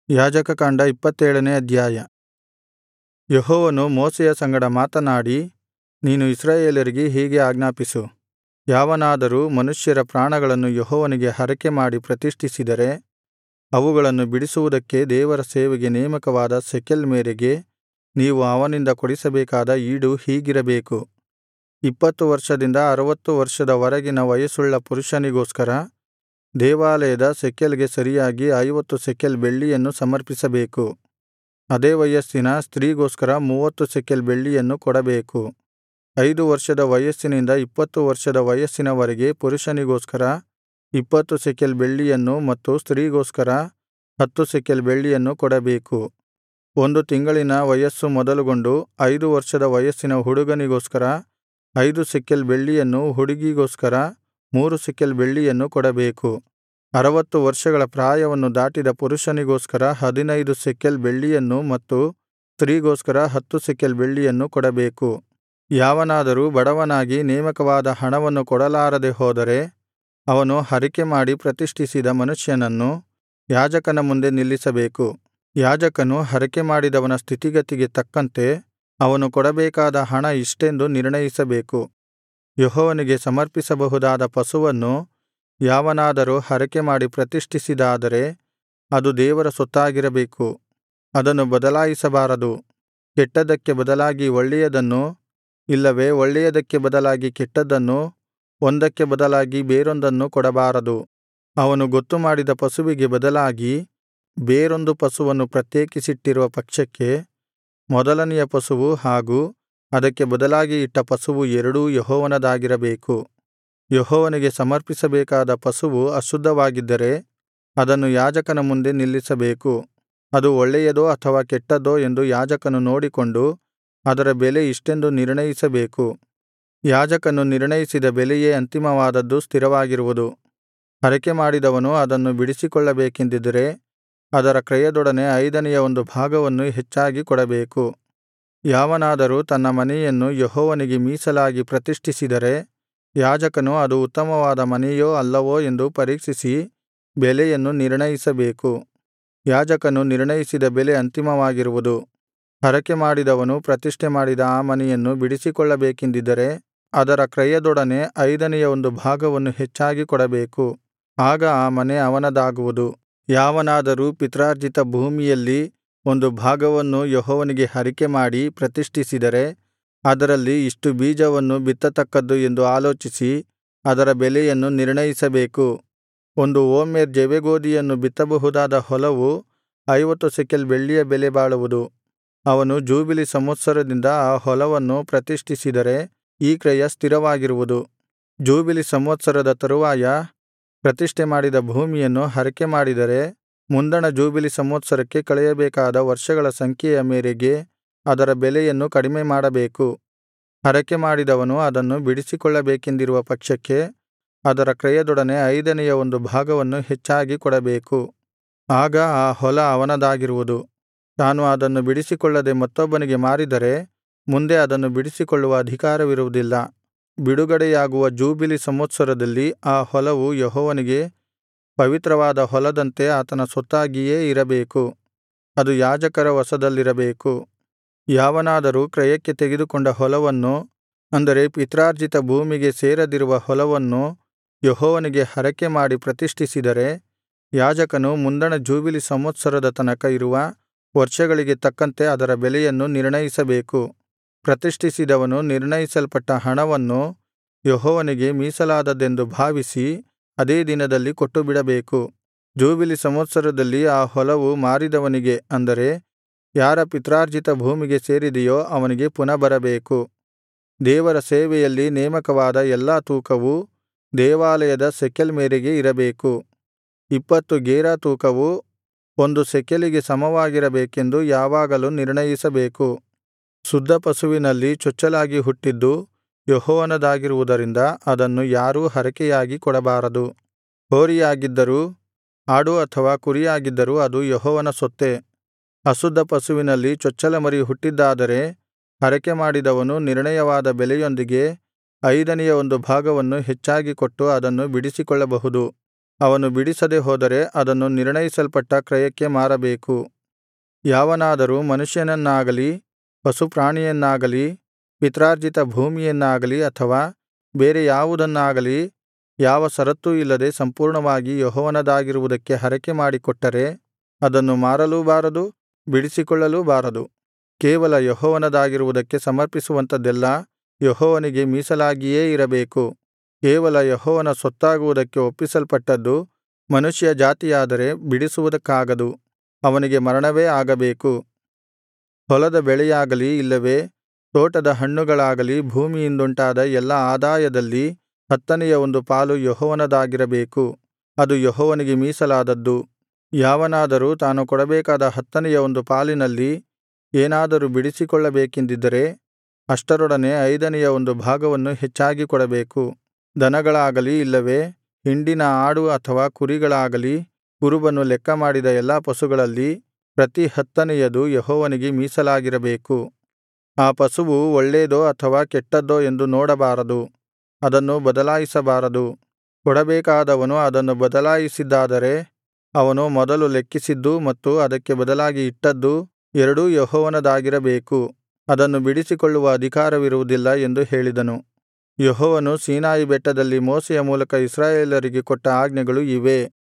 ಯಾಜಕಕಾಂಡ ಇಪ್ಪತ್ತೇಳನೇ ಅಧ್ಯಾಯ ಯೆಹೋವನು ಮೋಶೆಯ ಸಂಗಡ ಮಾತನಾಡಿ ನೀನು ಇಸ್ರಾಯೇಲರಿಗೆ ಹೀಗೆ ಆಜ್ಞಾಪಿಸು ಯಾವನಾದರೂ ಮನುಷ್ಯರ ಪ್ರಾಣಗಳನ್ನು ಯೆಹೋವನಿಗೆ ಹರಕೆಮಾಡಿ ಪ್ರತಿಷ್ಠಿಸಿದರೆ ಅವುಗಳನ್ನು ಬಿಡಿಸುವುದಕ್ಕೆ ದೇವರ ಸೇವೆಗೆ ನೇಮಕವಾದ ಶೆಕೆಲ್ ಮೇರೆಗೆ ನೀವು ಅವನಿಂದ ಕೊಡಿಸಬೇಕಾದ ಈಡು ಹೀಗಿರಬೇಕು ಇಪ್ಪತ್ತು ವರ್ಷದಿಂದ ಅರವತ್ತು ವರ್ಷದ ವರೆಗಿನ ವಯಸ್ಸುಳ್ಳ ಪುರುಷನಿಗೋಸ್ಕರ ದೇವಾಲಯದ ಶೆಕೆಲ್ ಗೆ ಸರಿಯಾಗಿ ಐವತ್ತು ಶೆಕೆಲ್ ಬೆಳ್ಳಿಯನ್ನು ಸಮರ್ಪಿಸಬೇಕು ಅದೇ ವಯಸ್ಸಿನ ಸ್ತ್ರೀಗೋಸ್ಕರ ಮೂವತ್ತು ಶೆಕೆಲ್ ಬೆಳ್ಳಿಯನ್ನು ಕೊಡಬೇಕು ಐದು ವರ್ಷದ ವಯಸ್ಸಿನಿಂದ ಇಪ್ಪತ್ತು ವರ್ಷದ ವಯಸ್ಸಿನವರೆಗೆ ಪುರುಷನಿಗೋಸ್ಕರ ಇಪ್ಪತ್ತು ಶೆಕೆಲ್ ಬೆಳ್ಳಿಯನ್ನು ಮತ್ತು ಸ್ತ್ರೀಗೋಸ್ಕರ ಹತ್ತು ಶೆಕೆಲ್ ಬೆಳ್ಳಿಯನ್ನು ಕೊಡಬೇಕು ಒಂದು ತಿಂಗಳಿನ ವಯಸ್ಸು ಮೊದಲುಗೊಂಡು ಐದು ವರ್ಷದ ವಯಸ್ಸಿನ ಹುಡುಗನಿಗೋಸ್ಕರ ಐದು ಶೆಕೆಲ್ ಬೆಳ್ಳಿಯನ್ನು ಹುಡುಗಿಗೋಸ್ಕರ ಮೂರು ಶೆಕೆಲ್ ಬೆಳ್ಳಿಯನ್ನು ಕೊಡಬೇಕು ಅರವತ್ತು ವರ್ಷಗಳ ಪ್ರಾಯವನ್ನು ದಾಟಿದ ಪುರುಷನಿಗೋಸ್ಕರ ಹದಿನೈದು ಶೆಕೆಲ್ ಬೆಳ್ಳಿಯನ್ನು ಮತ್ತು ಸ್ತ್ರೀಗೋಸ್ಕರ ಹತ್ತು ಶೆಕೆಲ್ ಬೆಳ್ಳಿಯನ್ನು ಕೊಡಬೇಕು ಯಾವನಾದರೂ ಬಡವನಾಗಿ ನೇಮಕವಾದ ಹಣವನ್ನು ಕೊಡಲಾರದೆ ಹೋದರೆ ಅವನು ಹರಕೆಮಾಡಿ ಪ್ರತಿಷ್ಠಿಸಿದ ಮನುಷ್ಯನನ್ನು ಯಾಜಕನ ಮುಂದೆ ನಿಲ್ಲಿಸಬೇಕು ಯಾಜಕನು ಹರಕೆಮಾಡಿದವನ ಸ್ಥಿತಿಗತಿಗೆ ತಕ್ಕಂತೆ ಅವನು ಕೊಡಬೇಕಾದ ಹಣ ಇಷ್ಟೆಂದು ನಿರ್ಣಯಿಸಬೇಕು ಯೆಹೋವನಿಗೆ ಸಮರ್ಪಿಸಬಹುದಾದ ಪಶುವನ್ನು ಯಾವನಾದರೂ ಹರಕೆಮಾಡಿ ಪ್ರತಿಷ್ಠಿಸಿದ್ದಾದರೆ ಅದು ದೇವರ ಸೊತ್ತಾಗಿರಬೇಕು ಅದನ್ನು ಬದಲಾಯಿಸಬಾರದು ಕೆಟ್ಟದ್ದಕ್ಕೆ ಬದಲಾಗಿ ಒಳ್ಳೆಯದನ್ನು ಇಲ್ಲವೇ ಒಳ್ಳೆಯದಕ್ಕೆ ಬದಲಾಗಿ ಕೆಟ್ಟದ್ದನ್ನು ಒಂದಕ್ಕೆ ಬದಲಾಗಿ ಬೇರೊಂದನ್ನು ಕೊಡಬಾರದು ಅವನು ಗೊತ್ತುಮಾಡಿದ ಪಶುವಿಗೆ ಬದಲಾಗಿ ಬೇರೊಂದು ಪಶುವನ್ನು ಪ್ರತ್ಯೇಕಿಸಿಟ್ಟಿರುವ ಪಕ್ಷಕ್ಕೆ ಮೊದಲನೆಯ ಪಶುವು ಹಾಗೂ ಅದಕ್ಕೆ ಬದಲಾಗಿ ಇಟ್ಟ ಪಶುವು ಎರಡೂ ಯೆಹೋವನದಾಗಿರಬೇಕು ಯೆಹೋವನಿಗೆ ಸಮರ್ಪಿಸಬೇಕಾದ ಪಶುವು ಅಶುದ್ಧವಾಗಿದ್ದರೆ ಅದನ್ನು ಯಾಜಕನ ಮುಂದೆ ನಿಲ್ಲಿಸಬೇಕು ಅದು ಒಳ್ಳೆಯದೋ ಅಥವಾ ಕೆಟ್ಟದ್ದೋ ಎಂದು ಯಾಜಕನು ನೋಡಿಕೊಂಡು ಅದರ ಬೆಲೆ ಇಷ್ಟೆಂದು ನಿರ್ಣಯಿಸಬೇಕು ಯಾಜಕನು ನಿರ್ಣಯಿಸಿದ ಬೆಲೆಯೇ ಅಂತಿಮವಾದದ್ದು ಸ್ಥಿರವಾಗಿರುವುದು ಹರಕೆಮಾಡಿದವನು ಅದನ್ನು ಬಿಡಿಸಿಕೊಳ್ಳಬೇಕೆಂದಿದ್ದರೆ ಅದರ ಕ್ರಯದೊಡನೆ ಐದನೆಯ ಒಂದು ಭಾಗವನ್ನು ಹೆಚ್ಚಾಗಿ ಕೊಡಬೇಕು ಯಾವನಾದರೂ ತನ್ನ ಮನೆಯನ್ನು ಯೆಹೋವನಿಗೆ ಮೀಸಲಾಗಿ ಪ್ರತಿಷ್ಠಿಸಿದರೆ ಯಾಜಕನು ಅದು ಉತ್ತಮವಾದ ಮನೆಯೋ ಅಲ್ಲವೋ ಎಂದು ಪರೀಕ್ಷಿಸಿ ಬೆಲೆಯನ್ನು ನಿರ್ಣಯಿಸಬೇಕು ಯಾಜಕನು ನಿರ್ಣಯಿಸಿದ ಬೆಲೆ ಅಂತಿಮವಾಗಿರುವುದು ಹರಕೆಮಾಡಿದವನು ಪ್ರತಿಷ್ಠೆಮಾಡಿದ ಆ ಮನೆಯನ್ನು ಬಿಡಿಸಿಕೊಳ್ಳಬೇಕೆಂದಿದ್ದರೆ ಅದರ ಕ್ರಯದೊಡನೆ ಐದನೆಯ ಒಂದು ಭಾಗವನ್ನು ಹೆಚ್ಚಾಗಿ ಕೊಡಬೇಕು ಆಗ ಆ ಮನೆ ಅವನದಾಗುವುದು ಯಾವನಾದರೂ ಪಿತ್ರಾರ್ಜಿತ ಭೂಮಿಯಲ್ಲಿ ಒಂದು ಭಾಗವನ್ನು ಯೆಹೋವನಿಗೆ ಹರಕೆಮಾಡಿ ಪ್ರತಿಷ್ಠಿಸಿದರೆ ಅದರಲ್ಲಿ ಇಷ್ಟು ಬೀಜವನ್ನು ಬಿತ್ತತಕ್ಕದ್ದು ಎಂದು ಆಲೋಚಿಸಿ ಅದರ ಬೆಲೆಯನ್ನು ನಿರ್ಣಯಿಸಬೇಕು ಒಂದು ಓಮೆರ್ ಜವೆಗೋದಿಯನ್ನು ಬಿತ್ತಬಹುದಾದ ಹೊಲವು ಐವತ್ತು ಶೆಕೆಲ್ ಬೆಳ್ಳಿಯ ಬೆಲೆ ಬಾಳುವುದು ಅವನು ಜೂಬಿಲಿ ಸಂವತ್ಸರದಿಂದ ಆ ಹೊಲವನ್ನು ಪ್ರತಿಷ್ಠಿಸಿದರೆ ಈ ಕ್ರಯ ಸ್ಥಿರವಾಗಿರುವುದು ಜೂಬಿಲಿ ಸಂವತ್ಸರದ ತರುವಾಯ ಪ್ರತಿಷ್ಠೆ ಮಾಡಿದ ಭೂಮಿಯನ್ನು ಹರಕೆಮಾಡಿದರೆ ಮುಂದಣ ಜೂಬಿಲಿ ಸಂವತ್ಸರಕ್ಕೆ ಕಳೆಯಬೇಕಾದ ವರ್ಷಗಳ ಸಂಖ್ಯೆಯ ಮೇರೆಗೆ ಅದರ ಬೆಲೆಯನ್ನು ಕಡಿಮೆ ಮಾಡಬೇಕು ಹರಕೆಮಾಡಿದವನು ಅದನ್ನು ಬಿಡಿಸಿಕೊಳ್ಳಬೇಕೆಂದಿರುವ ಪಕ್ಷಕ್ಕೆ ಅದರ ಕ್ರಯದೊಡನೆ ಐದನೆಯ ಒಂದು ಭಾಗವನ್ನು ಹೆಚ್ಚಾಗಿ ಕೊಡಬೇಕು ಆಗ ಆ ಹೊಲ ಅವನದಾಗಿರುವುದು ತಾನು ಅದನ್ನು ಬಿಡಿಸಿಕೊಳ್ಳದೆ ಮತ್ತೊಬ್ಬನಿಗೆ ಮಾರಿದರೆ ಮುಂದೆ ಅದನ್ನು ಬಿಡಿಸಿಕೊಳ್ಳುವ ಅಧಿಕಾರವಿರುವುದಿಲ್ಲ ಬಿಡುಗಡೆಯಾಗುವ ಜೂಬಿಲಿ ಸಂವತ್ಸರದಲ್ಲಿ ಆ ಹೊಲವು ಯೆಹೋವನಿಗೆ ಪವಿತ್ರವಾದ ಹೊಲದಂತೆ ಆತನ ಸೊತ್ತಾಗಿಯೇ ಇರಬೇಕು ಅದು ಯಾಜಕರ ವಶದಲ್ಲಿರಬೇಕು ಯಾವನಾದರೂ ಕ್ರಯಕ್ಕೆ ತೆಗೆದುಕೊಂಡ ಹೊಲವನ್ನು ಅಂದರೆ ಪಿತ್ರಾರ್ಜಿತ ಭೂಮಿಗೆ ಸೇರದಿರುವ ಹೊಲವನ್ನು ಯೆಹೋವನಿಗೆ ಹರಕೆಮಾಡಿ ಪ್ರತಿಷ್ಠಿಸಿದರೆ ಯಾಜಕನು ಮುಂದಣ ಜೂಬಿಲಿ ಸಂವತ್ಸರದ ತನಕ ಇರುವ ವರ್ಷಗಳಿಗೆ ತಕ್ಕಂತೆ ಅದರ ಬೆಲೆಯನ್ನು ನಿರ್ಣಯಿಸಬೇಕು ಪ್ರತಿಷ್ಠಿಸಿದವನು ನಿರ್ಣಯಿಸಲ್ಪಟ್ಟ ಹಣವನ್ನು ಯೆಹೋವನಿಗೆ ಮೀಸಲಾದದ್ದೆಂದು ಭಾವಿಸಿ ಅದೇ ದಿನದಲ್ಲಿ ಕೊಟ್ಟುಬಿಡಬೇಕು ಜೂಬಿಲಿ ಸಂವತ್ಸರದಲ್ಲಿ ಆ ಹೊಲವು ಮಾರಿದವನಿಗೆ ಅಂದರೆ ಯಾರ ಪಿತ್ರಾರ್ಜಿತ ಭೂಮಿಗೆ ಸೇರಿದೆಯೋ ಅವನಿಗೆ ಪುನಃ ಬರಬೇಕು ದೇವರ ಸೇವೆಯಲ್ಲಿ ನೇಮಕವಾದ ಎಲ್ಲಾ ತೂಕವು ದೇವಾಲಯದ ಶೆಕೆಲ್ ಮೇರೆಗೆ ಇರಬೇಕು ಇಪ್ಪತ್ತು ಗೇರಾ ತೂಕವು ಒಂದು ಶೆಕೆಲಿಗೆ ಸಮವಾಗಿರಬೇಕೆಂದು ಯಾವಾಗಲೂ ನಿರ್ಣಯಿಸಬೇಕು ಶುದ್ಧ ಪಶುವಿನಲ್ಲಿ ಚೊಚ್ಚಲಾಗಿ ಹುಟ್ಟಿದ್ದು ಯೆಹೋವನದಾಗಿರುವುದರಿಂದ ಅದನ್ನು ಯಾರೂ ಹರಕೆಯಾಗಿ ಕೊಡಬಾರದು ಹೋರಿಯಾಗಿದ್ದರೂ ಆಡು ಅಥವಾ ಕುರಿಯಾಗಿದ್ದರೂ ಅದು ಯೆಹೋವನ ಸೊತ್ತೇ ಅಶುದ್ಧ ಪಶುವಿನಲ್ಲಿ ಚೊಚ್ಚಲ ಮರಿ ಹುಟ್ಟಿದ್ದಾದರೆ ಹರಕೆಮಾಡಿದವನು ನಿರ್ಣಯವಾದ ಬೆಲೆಯೊಂದಿಗೆ ಐದನೆಯ ಒಂದು ಭಾಗವನ್ನು ಹೆಚ್ಚಾಗಿ ಕೊಟ್ಟು ಅದನ್ನು ಬಿಡಿಸಿಕೊಳ್ಳಬಹುದು ಅವನು ಬಿಡಿಸದೆ ಹೋದರೆ ಅದನ್ನು ನಿರ್ಣಯಿಸಲ್ಪಟ್ಟ ಕ್ರಯಕ್ಕೆ ಮಾರಬೇಕು ಯಾವನಾದರೂ ಮನುಷ್ಯನನ್ನಾಗಲಿ ಪಶುಪ್ರಾಣಿಯನ್ನಾಗಲಿ ಪಿತ್ರಾರ್ಜಿತ ಭೂಮಿಯನ್ನಾಗಲಿ ಅಥವಾ ಬೇರೆ ಯಾವುದನ್ನಾಗಲಿ ಯಾವ ಷರತ್ತೂ ಇಲ್ಲದೆ ಸಂಪೂರ್ಣವಾಗಿ ಯೆಹೋವನದಾಗಿರುವುದಕ್ಕೆ ಹರಕೆಮಾಡಿ ಕೊಟ್ಟರೆ ಅದನ್ನು ಮಾರಲೂಬಾರದು ಬಿಡಿಸಿಕೊಳ್ಳಲೂ ಬಾರದು ಕೇವಲ ಯೆಹೋವನದಾಗಿರುವುದಕ್ಕೆ ಸಮರ್ಪಿಸುವಂಥದ್ದೆಲ್ಲಾ ಯೆಹೋವನಿಗೆ ಮೀಸಲಾಗಿಯೇ ಇರಬೇಕು ಕೇವಲ ಯೆಹೋವನ ಸೊತ್ತಾಗುವುದಕ್ಕೆ ಒಪ್ಪಿಸಲ್ಪಟ್ಟದ್ದು ಮನುಷ್ಯ ಜಾತಿಯಾದರೆ ಬಿಡಿಸುವುದಕ್ಕಾಗದು ಅವನಿಗೆ ಮರಣವೇ ಆಗಬೇಕು ಹೊಲದ ಬೆಳೆಯಾಗಲಿ ಇಲ್ಲವೇ ತೋಟದ ಹಣ್ಣುಗಳಾಗಲಿ ಭೂಮಿಯಿಂದುಂಟಾದ ಎಲ್ಲಾ ಆದಾಯದಲ್ಲಿ ಹತ್ತನೆಯ ಒಂದು ಪಾಲು ಯೆಹೋವನದಾಗಿರಬೇಕು ಅದು ಯೆಹೋವನಿಗೆ ಮೀಸಲಾದದ್ದು ಯಾವನಾದರೂ ತಾನು ಕೊಡಬೇಕಾದ ಹತ್ತನೆಯ ಒಂದು ಪಾಲಿನಲ್ಲಿ ಏನಾದರೂ ಬಿಡಿಸಿಕೊಳ್ಳಬೇಕೆಂದಿದ್ದರೆ ಅಷ್ಟರೊಡನೆ ಐದನೆಯ ಒಂದು ಭಾಗವನ್ನು ಹೆಚ್ಚಾಗಿ ಕೊಡಬೇಕು ದನಗಳಾಗಲಿ ಇಲ್ಲವೇ ಹಿಂಡಿನ ಆಡು ಅಥವಾ ಕುರಿಗಳಾಗಲಿ ಕುರುಬನು ಲೆಕ್ಕಮಾಡಿದ ಎಲ್ಲಾ ಪಶುಗಳಲ್ಲಿ ಪ್ರತಿ ಹತ್ತನೆಯದು ಯೆಹೋವನಿಗೆ ಮೀಸಲಾಗಿರಬೇಕು ಆ ಪಶುವು ಒಳ್ಳೇದೋ ಅಥವಾ ಕೆಟ್ಟದ್ದೋ ಎಂದು ನೋಡಬಾರದು ಅದನ್ನು ಬದಲಾಯಿಸಬಾರದು ಕೊಡಬೇಕಾದವನು ಅದನ್ನು ಬದಲಾಯಿಸಿದ್ದಾದರೆ ಅವನು ಮೊದಲು ಲೆಕ್ಕಿಸಿದ್ದೂ ಮತ್ತು ಅದಕ್ಕೆ ಬದಲಾಗಿ ಇಟ್ಟದ್ದೂ ಎರಡೂ ಯೆಹೋವನದಾಗಿರಬೇಕು ಅದನ್ನು ಬಿಡಿಸಿಕೊಳ್ಳುವ ಅಧಿಕಾರವಿರುವುದಿಲ್ಲ ಎಂದು ಹೇಳಿದನು ಯೆಹೋವನು ಸೀನಾಯಿ ಬೆಟ್ಟದಲ್ಲಿ ಮೋಶೆಯ ಮೂಲಕ ಇಸ್ರಾಯೇಲರಿಗೆ ಕೊಟ್ಟ ಆಜ್ಞೆಗಳು ಇವೇ